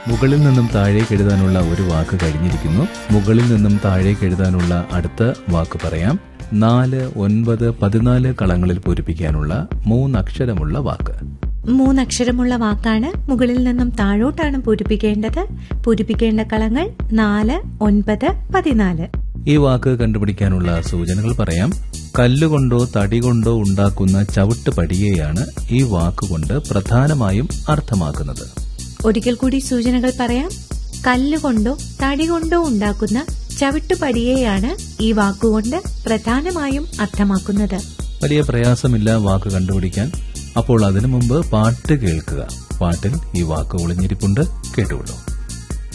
മുകളിൽ നിന്നും താഴേക്ക് എഴുതാനുള്ള ഒരു വാക്ക് കഴിഞ്ഞിരിക്കുന്നു മുകളിൽ നിന്നും താഴേക്ക് എഴുതാനുള്ള അടുത്ത വാക്ക് പറയാം നാല് ഒൻപത് പതിനാല് കളങ്ങളിൽ പൂരിപ്പിക്കാനുള്ള മൂന്നക്ഷരമുള്ള വാക്ക് മൂന്നക്ഷരമുള്ള വാക്കാണ് മുകളിൽ നിന്നും താഴോട്ടാണ് പൂരിപ്പിക്കേണ്ടത് പൂരിപ്പിക്കേണ്ട കളങ്ങൾ നാല് ഒൻപത് പതിനാല് ഈ വാക്ക് കണ്ടുപിടിക്കാനുള്ള സൂചനകൾ പറയാം കല്ലുകൊണ്ടോ തടി കൊണ്ടോ ഉണ്ടാക്കുന്ന ചവിട്ട് പടിയെയാണ് ഈ വാക്കുകൊണ്ട് പ്രധാനമായും അർത്ഥമാക്കുന്നത് ഒരിക്കൽ കൂടി സൂചനകൾ പറയാം കല്ലുകൊണ്ടോ തടി കൊണ്ടോ ഉണ്ടാക്കുന്ന ചവിട്ടുപടിയെയാണ് ഈ വാക്കുകൊണ്ട് പ്രധാനമായും അർത്ഥമാക്കുന്നത് വലിയ പ്രയാസമില്ല വാക്ക് കണ്ടുപിടിക്കാൻ അപ്പോൾ അതിനു മുമ്പ് പാട്ട് കേൾക്കുക പാട്ടിൽ ഈ വാക്ക് ഒളിഞ്ഞിരിപ്പുണ്ട് കേട്ടുകൊള്ളൂ